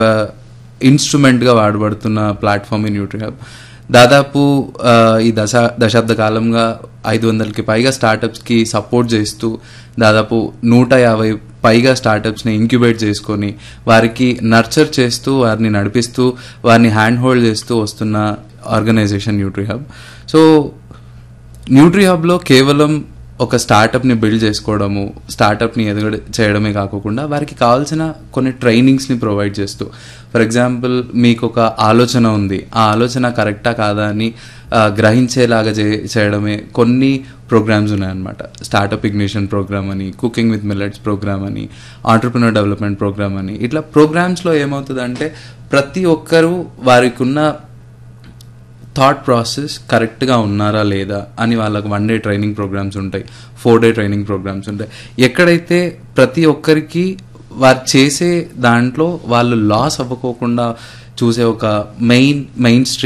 ఇన్స్ట్రుమెంట్గా వాడబడుతున్న ప్లాట్ఫామ్ ఈ Nutri hub దాదాపు ఆ, ఈ దశ దశాబ్ద కాలంగా ఐదు వందలకి పైగా స్టార్టప్స్కి సపోర్ట్ చేస్తూ దాదాపు నూట యాభై పైగా స్టార్టప్స్ని ఇంక్యుబేట్ చేసుకొని వారికి నర్చర్ చేస్తూ వారిని నడిపిస్తూ వారిని హ్యాండ్ హోల్డ్ చేస్తూ వస్తున్న organisation Nutri hub so Nutri హబ్లో కేవలం ఒక స్టార్టప్ని బిల్డ్ చేసుకోవడము స్టార్టప్ని ఎదుగడ చేయడమే కాకుండా వారికి కావాల్సిన కొన్ని ట్రైనింగ్స్ని ప్రొవైడ్ చేస్తూ ఫర్ ఎగ్జాంపుల్ మీకు ఒక ఆలోచన ఉంది ఆ ఆలోచన కరెక్టా కాదా అని ఆ, గ్రహించేలాగా చే చేయడమే కొన్ని ప్రోగ్రామ్స్ ఉన్నాయన్నమాట స్టార్టప్ ఇగ్నిషన్ ప్రోగ్రామ్ అని కుకింగ్ విత్ మిల్లెట్స్ ప్రోగ్రామ్ అని ఆంటర్ప్రినర్ డెవలప్మెంట్ ప్రోగ్రామ్ అని ఇట్లా ప్రోగ్రామ్స్లో ఏమవుతుందంటే ప్రతి ఒక్కరూ వారికి ఉన్న థాట్ ప్రాసెస్ కరెక్ట్గా ఉన్నారా లేదా అని వాళ్ళకు వన్ డే ట్రైనింగ్ ప్రోగ్రామ్స్ ఉంటాయి ఫోర్ డే ట్రైనింగ్ ప్రోగ్రామ్స్ ఉంటాయి ఎక్కడైతే ప్రతి ఒక్కరికి వారు చేసే దాంట్లో వాళ్ళు లాస్ అవ్వకోకుండా చూసే ఒక మెయిన్ మెయిన్ స్ట్రీమ్